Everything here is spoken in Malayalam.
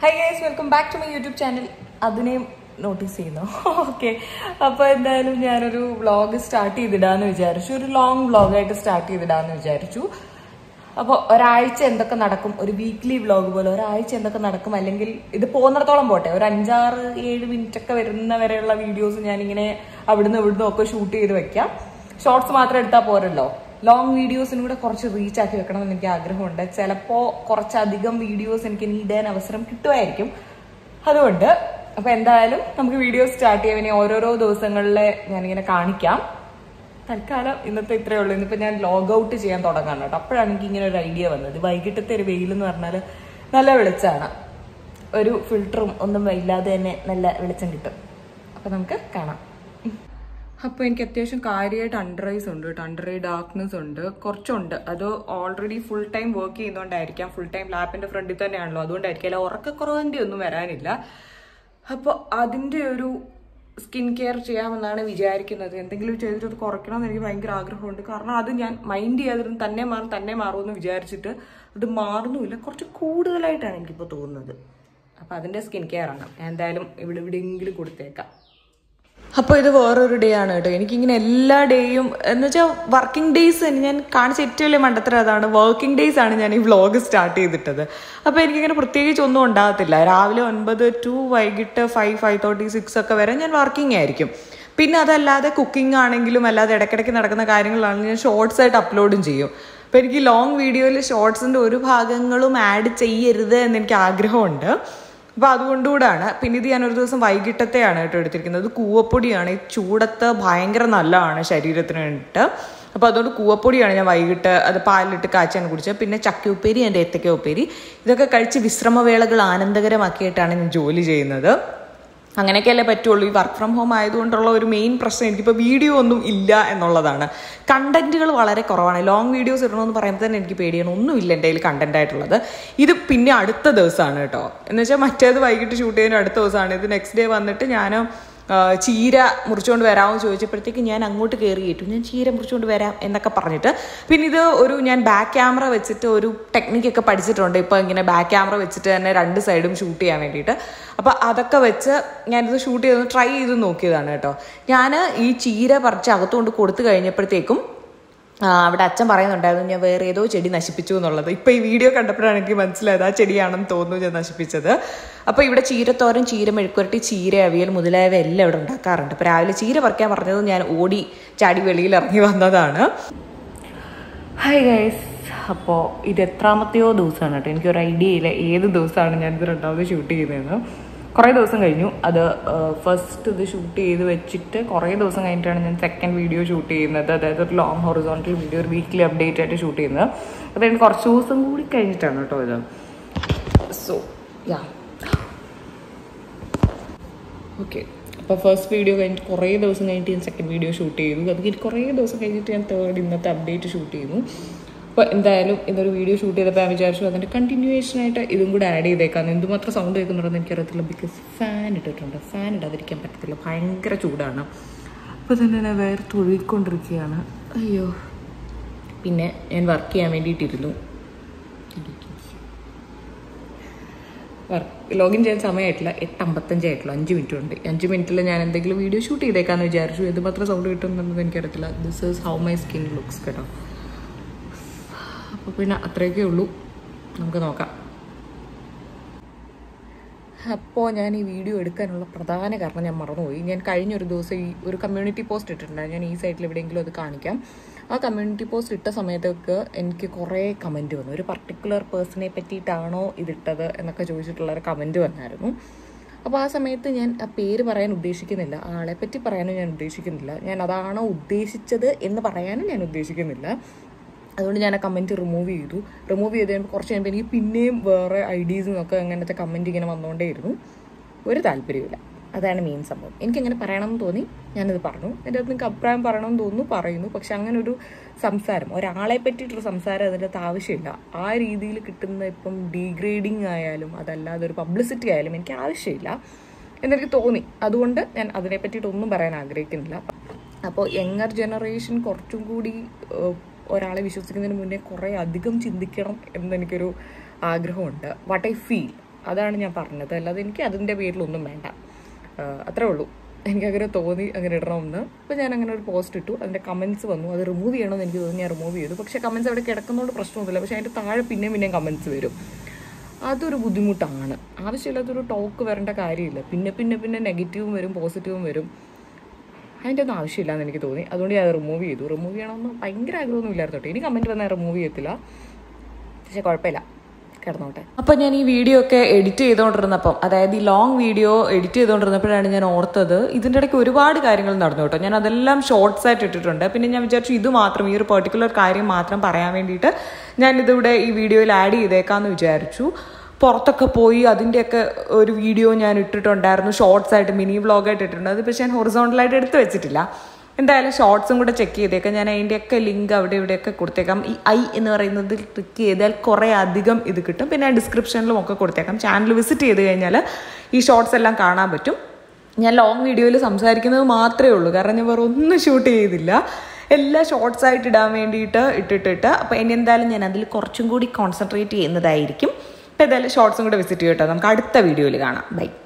high guys welcome back to my YouTube channel അതിനെയും നോട്ടീസ് ചെയ്യുന്നു ഓക്കെ അപ്പോൾ എന്തായാലും ഞാനൊരു വ്ളോഗ് സ്റ്റാർട്ട് ചെയ്തിടാന്ന് വിചാരിച്ചു ഒരു ലോങ് വ്ളോഗായിട്ട് സ്റ്റാർട്ട് ചെയ്തിടാന്ന് വിചാരിച്ചു അപ്പോൾ ഒരാഴ്ച എന്തൊക്കെ നടക്കും ഒരു വീക്ക്ലി വ്ളോഗ് പോലെ ഒരാഴ്ച എന്തൊക്കെ നടക്കും അല്ലെങ്കിൽ ഇത് പോകുന്നിടത്തോളം പോട്ടെ ഒരു അഞ്ചാറ് ഏഴ് മിനിറ്റ് ഒക്കെ വരുന്ന വരെയുള്ള വീഡിയോസ് ഞാനിങ്ങനെ അവിടുന്ന് ഇവിടുന്ന് ഒക്കെ ഷൂട്ട് ചെയ്ത് വെക്കാം ഷോർട്സ് മാത്രം എടുത്താൽ പോരല്ലോ ലോങ് വീഡിയോസിനും കൂടെ കുറച്ച് റീച്ച് ആക്കി വെക്കണം എന്ന് എനിക്ക് ആഗ്രഹമുണ്ട് ചിലപ്പോൾ കുറച്ചധികം വീഡിയോസ് എനിക്ക് ഇനി ഇടാൻ അവസരം കിട്ടുമായിരിക്കും അതുകൊണ്ട് അപ്പൊ എന്തായാലും നമുക്ക് വീഡിയോ സ്റ്റാർട്ട് ചെയ്യാൻ ഇനി ഓരോരോ ദിവസങ്ങളിലെ ഞാനിങ്ങനെ കാണിക്കാം തൽക്കാലം ഇന്നത്തെ ഇത്രയേ ഉള്ളൂ ഇന്നിപ്പോൾ ഞാൻ ലോഗ് ഔട്ട് ചെയ്യാൻ തുടങ്ങാണ് കേട്ടോ അപ്പോഴാണ് എനിക്ക് ഇങ്ങനെ ഒരു ഐഡിയ വന്നത് വൈകിട്ടത്തെ ഒരു വെയിൽ എന്ന് പറഞ്ഞാൽ നല്ല വെളിച്ചമാണ് ഒരു ഫിൽറ്ററും ഒന്നും ഇല്ലാതെ തന്നെ നല്ല വെളിച്ചം കിട്ടും അപ്പം നമുക്ക് കാണാം അപ്പോൾ എനിക്ക് അത്യാവശ്യം കാര്യമായിട്ട് അണ്ടർ ഐസ് ഉണ്ട് കേട്ടോ അണ്ടർ ഐ ഡാർക്ക്നെസ് ഉണ്ട് കുറച്ചുണ്ട് അത് ഓൾറെഡി ഫുൾ ടൈം വർക്ക് ചെയ്യുന്നതുകൊണ്ടായിരിക്കാം ഫുൾ ടൈം ലാപ്പിൻ്റെ ഫ്രണ്ടിൽ തന്നെയാണല്ലോ അതുകൊണ്ടായിരിക്കും അല്ല ഉറക്കക്കുറവിൻ്റെ ഒന്നും വരാനില്ല അപ്പോൾ അതിൻ്റെ ഒരു സ്കിൻ കെയർ ചെയ്യാമെന്നാണ് വിചാരിക്കുന്നത് എന്തെങ്കിലും ചെയ്തിട്ട് അത് കുറയ്ക്കണം എന്ന് എനിക്ക് ഭയങ്കര ആഗ്രഹമുണ്ട് കാരണം അത് ഞാൻ മൈൻഡ് ചെയ്യാതിരുന്ന് തന്നെ മാറും തന്നെ മാറുമെന്ന് വിചാരിച്ചിട്ട് അത് മാറുന്നുമില്ല കുറച്ച് കൂടുതലായിട്ടാണ് എനിക്കിപ്പോൾ തോന്നുന്നത് അപ്പോൾ അതിൻ്റെ സ്കിൻ കെയർ ആണ് ഞാൻ എന്തായാലും ഇവിടെ എവിടെയെങ്കിലും കൊടുത്തേക്കാം അപ്പോൾ ഇത് വേറൊരു ഡേ ആണ് കേട്ടോ എനിക്കിങ്ങനെ എല്ലാ ഡേയും എന്ന് വെച്ചാൽ വർക്കിംഗ് ഡേയ്സ് ഞാൻ കാണിച്ച ഏറ്റവും വലിയ മണ്ടത്തരം അതാണ് വർക്കിംഗ് ഡേയ്സ് ആണ് ഞാൻ ഈ വ്ളോഗ് സ്റ്റാർട്ട് ചെയ്തിട്ടത് അപ്പോൾ എനിക്കിങ്ങനെ പ്രത്യേകിച്ച് ഒന്നും ഉണ്ടാകത്തില്ല രാവിലെ ഒൻപത് ടു വൈകിട്ട് ഫൈവ് ഫൈവ് തേർട്ടി സിക്സ് ഒക്കെ വരെ ഞാൻ വർക്കിംഗ് ആയിരിക്കും പിന്നെ അതല്ലാതെ കുക്കിംഗ് ആണെങ്കിലും അല്ലാതെ ഇടയ്ക്കിടയ്ക്ക് നടക്കുന്ന കാര്യങ്ങളാണെങ്കിലും ഞാൻ ഷോർട്സ് ആയിട്ട് അപ്ലോഡും ചെയ്യും അപ്പോൾ എനിക്ക് ലോങ് വീഡിയോയിൽ ഷോർട്സിൻ്റെ ഒരു ഭാഗങ്ങളും ആഡ് ചെയ്യരുത് എന്ന് എനിക്ക് ആഗ്രഹമുണ്ട് അപ്പോൾ അതുകൊണ്ടുകൂടാണ് പിന്നെ ഇത് ഞാൻ ഒരു ദിവസം വൈകിട്ടത്തെയാണ് കേട്ടോ എടുത്തിരിക്കുന്നത് കൂവപ്പൊടിയാണ് ഈ ചൂടത്ത് ഭയങ്കര നല്ലതാണ് ശരീരത്തിന് വേണ്ടിയിട്ട് അപ്പോൾ അതുകൊണ്ട് കൂവപ്പൊടിയാണ് ഞാൻ വൈകിട്ട് അത് പാലിലിട്ട് കാച്ചാൻ കുടിച്ചത് പിന്നെ ചക്കയുപ്പേരി എൻ്റെ ഏത്തക്ക ഉപ്പേരി ഇതൊക്കെ കഴിച്ച് വിശ്രമവേളകൾ ആനന്ദകരമാക്കിയിട്ടാണ് ഞാൻ ജോലി ചെയ്യുന്നത് അങ്ങനെയൊക്കെയല്ലേ പറ്റുള്ളൂ ഈ വർക്ക് ഫ്രം ഹോം ആയതുകൊണ്ടുള്ള ഒരു മെയിൻ പ്രശ്നം എനിക്കിപ്പോൾ വീഡിയോ ഒന്നും ഇല്ല എന്നുള്ളതാണ് കണ്ടന്റുകൾ വളരെ കുറവാണ് ലോങ് വീഡിയോസ് ഇടണമെന്ന് പറയുമ്പോൾ തന്നെ എനിക്ക് പേടിയാണ് ഒന്നുമില്ല എൻ്റെ കയ്യിൽ കണ്ടന്റ് ആയിട്ടുള്ളത് ഇത് പിന്നെ അടുത്ത ദിവസമാണ് കേട്ടോ എന്ന് വെച്ചാൽ മറ്റേത് വൈകിട്ട് ഷൂട്ട് ചെയ്യുന്ന അടുത്ത ദിവസമാണ് ഇത് നെക്സ്റ്റ് ഡേ വന്നിട്ട് ഞാൻ ചീര മുറിച്ചുകൊണ്ട് വരാമെന്ന് ചോദിച്ചപ്പോഴത്തേക്ക് ഞാൻ അങ്ങോട്ട് കയറി കയറ്റും ഞാൻ ചീര മുറിച്ചുകൊണ്ട് വരാം എന്നൊക്കെ പറഞ്ഞിട്ട് പിന്നെ ഇത് ഒരു ഞാൻ ബാക്ക് ക്യാമറ വെച്ചിട്ട് ഒരു ടെക്നിക്കൊക്കെ പഠിച്ചിട്ടുണ്ട് ഇപ്പോൾ ഇങ്ങനെ ബാക്ക് ക്യാമറ വെച്ചിട്ട് തന്നെ രണ്ട് സൈഡും ഷൂട്ട് ചെയ്യാൻ വേണ്ടിയിട്ട് അപ്പോൾ അതൊക്കെ വെച്ച് ഞാനിത് ഷൂട്ട് ചെയ്ത് ട്രൈ ചെയ്ത് നോക്കിയതാണ് കേട്ടോ ഞാൻ ഈ ചീര പറിച്ച് അകത്തുകൊണ്ട് കൊടുത്തു കഴിഞ്ഞപ്പോഴത്തേക്കും അവിടെ അച്ഛൻ പറയുന്നുണ്ടായിരുന്നു ഞാൻ വേറെ ഏതോ ചെടി നശിപ്പിച്ചു എന്നുള്ളത് ഇപ്പം ഈ വീഡിയോ കണ്ടപ്പോഴാണ് എനിക്ക് മനസ്സിലായത് ആ ചെടിയാണെന്ന് തോന്നുന്നു ഞാൻ നശിപ്പിച്ചത് അപ്പോൾ ഇവിടെ ചീരത്തോരൻ ചീര മെഴുക്കുരട്ടി ചീര അവിയൽ മുതലായവ എല്ലാം ഇവിടെ ഉണ്ടാക്കാറുണ്ട് അപ്പോൾ രാവിലെ ചീര പറിക്കാൻ പറഞ്ഞത് ഞാൻ ഓടി ചാടി വെളിയിൽ ഇറങ്ങി വന്നതാണ് ഹായ് ഗൈസ് അപ്പോൾ ഇത് എത്രാമത്തെയോ ദിവസമാണ് കേട്ടോ എനിക്കൊരു ഐഡിയ ഇല്ല ഏത് ദിവസമാണ് ഞാനിത് രണ്ടാമത് ഷൂട്ട് ചെയ്തതെന്ന് കുറേ ദിവസം കഴിഞ്ഞു അത് ഫസ്റ്റ് ഇത് ഷൂട്ട് ചെയ്ത് വെച്ചിട്ട് കുറേ ദിവസം കഴിഞ്ഞിട്ടാണ് ഞാൻ സെക്കൻഡ് വീഡിയോ ഷൂട്ട് ചെയ്യുന്നത് അതായത് ഒരു ലോങ് ഹൊറിസോണ്ടൽ വീഡിയോ ഒരു വീക്ക്ലി അപ്ഡേറ്റ് ആയിട്ട് ഷൂട്ട് ചെയ്യുന്നത് അതായത് കുറച്ച് ദിവസം കൂടി കഴിഞ്ഞിട്ടാണ് കേട്ടോ ഇത് സോ യാ ഓക്കെ അപ്പോൾ ഫസ്റ്റ് വീഡിയോ കഴിഞ്ഞിട്ട് കുറേ ദിവസം കഴിഞ്ഞിട്ട് ഞാൻ സെക്കൻഡ് വീഡിയോ ഷൂട്ട് ചെയ്തു അത് കഴിഞ്ഞിട്ട് കുറേ ദിവസം കഴിഞ്ഞിട്ട് ഞാൻ തേർഡ് ഇന്നത്തെ അപ്ഡേറ്റ് ഷൂട്ട് ചെയ്തു അപ്പോൾ എന്തായാലും ഇതൊരു വീഡിയോ ഷൂട്ട് ചെയ്തപ്പോൾ ഞാൻ വിചാരിച്ചു അതിൻ്റെ കണ്ടിന്യൂവേഷൻ ആയിട്ട് ഇതും കൂടെ ആഡ് ചെയ്തേക്കാം എന്തുമാത്രം സൗണ്ട് കേൾക്കുന്നുണ്ടെന്ന് എനിക്കറിയത്തില്ല ബിക്കോസ് ഫാൻ ഇട്ടിട്ടുണ്ട് ഫാൻ ഇടാതിരിക്കാൻ പറ്റത്തില്ല ഭയങ്കര ചൂടാണ് അപ്പോൾ തന്നെ ഞാൻ വേർത്ത് ഒഴുകിക്കൊണ്ടിരിക്കുകയാണ് അയ്യോ പിന്നെ ഞാൻ വർക്ക് ചെയ്യാൻ വേണ്ടിയിട്ടിരുന്നു വർക്ക് ലോഗിൻ ചെയ്യാൻ സമയമായിട്ടില്ല എട്ട് അമ്പത്തഞ്ചായിട്ടുള്ളൂ അഞ്ച് മിനിറ്റ് ഉണ്ട് അഞ്ച് മിനിറ്റിൽ ഞാൻ എന്തെങ്കിലും വീഡിയോ ഷൂട്ട് ചെയ്തേക്കാന്ന് വിചാരിച്ചു എന്തുമാത്രം സൗണ്ട് കിട്ടുമെന്നത് എനിക്കറിയത്തില്ല this is how my skin looks കേട്ടോ അപ്പോൾ പിന്നെ അത്രയൊക്കെ ഉള്ളൂ നമുക്ക് നോക്കാം അപ്പോൾ ഞാൻ ഈ വീഡിയോ എടുക്കാനുള്ള പ്രധാന കാരണം ഞാൻ മറന്നുപോയി ഞാൻ കഴിഞ്ഞൊരു ദിവസം ഈ ഒരു കമ്മ്യൂണിറ്റി പോസ്റ്റ് ഇട്ടിട്ടുണ്ടായിരുന്നു ഞാൻ ഈ സൈറ്റിൽ എവിടെയെങ്കിലും അത് കാണിക്കാം ആ കമ്മ്യൂണിറ്റി പോസ്റ്റ് ഇട്ട സമയത്തൊക്കെ എനിക്ക് കുറേ കമൻറ്റ് വന്നു ഒരു പർട്ടിക്കുലർ പേഴ്സണെ പറ്റിയിട്ടാണോ ഇതിട്ടത് എന്നൊക്കെ ചോദിച്ചിട്ടുള്ള ഒരു കമൻറ്റ് വന്നായിരുന്നു അപ്പോൾ ആ സമയത്ത് ഞാൻ ആ പേര് പറയാൻ ഉദ്ദേശിക്കുന്നില്ല ആളെ പറ്റി പറയാനും ഞാൻ ഉദ്ദേശിക്കുന്നില്ല ഞാൻ അതാണോ ഉദ്ദേശിച്ചത് എന്ന് പറയാനും ഞാൻ ഉദ്ദേശിക്കുന്നില്ല അതുകൊണ്ട് ഞാൻ ആ കമൻറ്റ് റിമൂവ് ചെയ്തു റിമൂവ് ചെയ്ത് കഴിയുമ്പോൾ കുറച്ച് കഴിയുമ്പോൾ എനിക്ക് പിന്നെയും വേറെ ഐഡീസും ഒക്കെ അങ്ങനത്തെ കമൻറ്റ് ഇങ്ങനെ വന്നുകൊണ്ടേയിരുന്നു ഒരു താല്പര്യമില്ല അതാണ് മെയിൻ സംഭവം എനിക്കങ്ങനെ പറയണമെന്ന് തോന്നി ഞാനത് പറഞ്ഞു എൻ്റെ അത് നിങ്ങൾക്ക് അഭിപ്രായം പറയണമെന്ന് തോന്നുന്നു പറയുന്നു പക്ഷെ അങ്ങനെ ഒരു സംസാരം ഒരാളെ പറ്റിയിട്ടൊരു സംസാരം അതിൻ്റെ അകത്ത് ആവശ്യമില്ല ആ രീതിയിൽ കിട്ടുന്ന ഇപ്പം ഡീഗ്രേഡിങ് ആയാലും അതല്ലാതെ ഒരു പബ്ലിസിറ്റി ആയാലും എനിക്ക് ആവശ്യമില്ല എന്നെനിക്ക് തോന്നി അതുകൊണ്ട് ഞാൻ അതിനെ പറ്റിയിട്ടൊന്നും പറയാൻ ആഗ്രഹിക്കുന്നില്ല അപ്പോൾ യങ്ങർ ജനറേഷൻ കുറച്ചും കൂടി ഒരാളെ വിശ്വസിക്കുന്നതിന് മുന്നേ കുറേ അധികം ചിന്തിക്കണം എന്നെനിക്കൊരു ആഗ്രഹമുണ്ട് വാട്ട് ഐ ഫീൽ അതാണ് ഞാൻ പറഞ്ഞത് അല്ലാതെ എനിക്ക് അതിൻ്റെ പേരിലൊന്നും വേണ്ട ആ, അത്രേ ഉള്ളൂ എനിക്ക് അങ്ങനെ തോന്നി അങ്ങനെ ഇടണമെന്ന് അപ്പോൾ ഞാൻ അങ്ങനെ ഒരു പോസ്റ്റ് ഇട്ടു അതിൻ്റെ കമൻസ് വന്നു അത് റിമൂവ് ചെയ്യണമെന്ന് എനിക്ക് തോന്നി ഞാൻ റിമൂവ് ചെയ്തു പക്ഷേ കമൻസ് അവിടെ കിടക്കുന്നതുകൊണ്ട് പ്രശ്നമൊന്നുമില്ല പക്ഷേ അതിൻ്റെ താഴെ പിന്നെയും പിന്നെയും കമൻസ് വരും അതൊരു ബുദ്ധിമുട്ടാണ് ആവശ്യമില്ലാത്തൊരു ടോക്ക് വരേണ്ട കാര്യമില്ല പിന്നെ പിന്നെ പിന്നെ നെഗറ്റീവും വരും പോസിറ്റീവും വരും അതിൻ്റെ ഒന്നും ആവശ്യമില്ല എന്ന് എനിക്ക് തോന്നി അതുകൊണ്ട് ഞാൻ റിമൂവ് ചെയ്തു റിമൂവ് ചെയ്യണമെന്ന് ഭയങ്കര ആഗ്രഹമൊന്നും ഇല്ലായിരുന്നു കേട്ടോ ഇനി കമൻറ്റ് വന്നാൽ റിമൂവ് ചെയ്യത്തില്ല പക്ഷേ കുഴപ്പമില്ല കിടന്നോട്ടെ അപ്പം ഞാൻ ഈ വീഡിയോ ഒക്കെ എഡിറ്റ് ചെയ്തുകൊണ്ടിരുന്നപ്പം അതായത് ഈ ലോങ് വീഡിയോ എഡിറ്റ് ചെയ്തുകൊണ്ടിരുന്നപ്പോഴാണ് ഞാൻ ഓർത്തത് ഇതിൻ്റെ ഇടയ്ക്ക് ഒരുപാട് കാര്യങ്ങൾ നടന്നു കേട്ടോ ഞാൻ അതെല്ലാം ഷോർട്സ് ആയിട്ട് ഇട്ടിട്ടുണ്ട് പിന്നെ ഞാൻ വിചാരിച്ചു ഇത് മാത്രം ഈ ഒരു പെർട്ടിക്കുലർ കാര്യം മാത്രം പറയാൻ വേണ്ടിയിട്ട് ഞാൻ ഇതിവിടെ ഈ വീഡിയോയിൽ ആഡ് ചെയ്തേക്കാമെന്ന് വിചാരിച്ചു പുറത്തൊക്കെ പോയി അതിൻ്റെയൊക്കെ ഒരു വീഡിയോ ഞാൻ ഇട്ടിട്ടുണ്ടായിരുന്നു ഷോർട്സ് ആയിട്ട് മിനി വ്ളോഗായിട്ട് ഇട്ടിട്ടുണ്ട് അത് പക്ഷേ ഞാൻ ഹൊറിസോണ്ടലായിട്ട് എടുത്ത് വെച്ചിട്ടില്ല എന്തായാലും ഷോർട്സും കൂടെ ചെക്ക് ചെയ്തേക്കാം ഞാൻ അതിൻ്റെയൊക്കെ ലിങ്ക് അവിടെ ഇവിടെയൊക്കെ കൊടുത്തേക്കാം ഈ ഐ എന്ന് പറയുന്നത് ക്ലിക്ക് ചെയ്താൽ കുറേ അധികം ഇത് കിട്ടും പിന്നെ ഡിസ്ക്രിപ്ഷനിലും ഒക്കെ കൊടുത്തേക്കാം ചാനൽ വിസിറ്റ് ചെയ്ത് കഴിഞ്ഞാൽ ഈ ഷോർട്സ് എല്ലാം കാണാൻ പറ്റും ഞാൻ ലോങ് വീഡിയോയിൽ സംസാരിക്കുന്നത് മാത്രമേ ഉള്ളൂ കാരണം ഞാൻ വേറെ ഒന്നും ഷൂട്ട് ചെയ്തില്ല എല്ലാം ഷോർട്സ് ആയിട്ട് ഇടാൻ വേണ്ടിയിട്ട് ഇട്ടിട്ടിട്ട് അപ്പോൾ ഇനി എന്തായാലും ഞാൻ അതിൽ കുറച്ചും കൂടി കോൺസെൻട്രേറ്റ് ചെയ്യുന്നതായിരിക്കും അപ്പോൾ ഏതായാലും ഷോർട്സും കൂടെ വിസിറ്റ് ചെയ്യട്ടോ നമുക്ക് അടുത്ത വീഡിയോയിൽ കാണാം ബൈ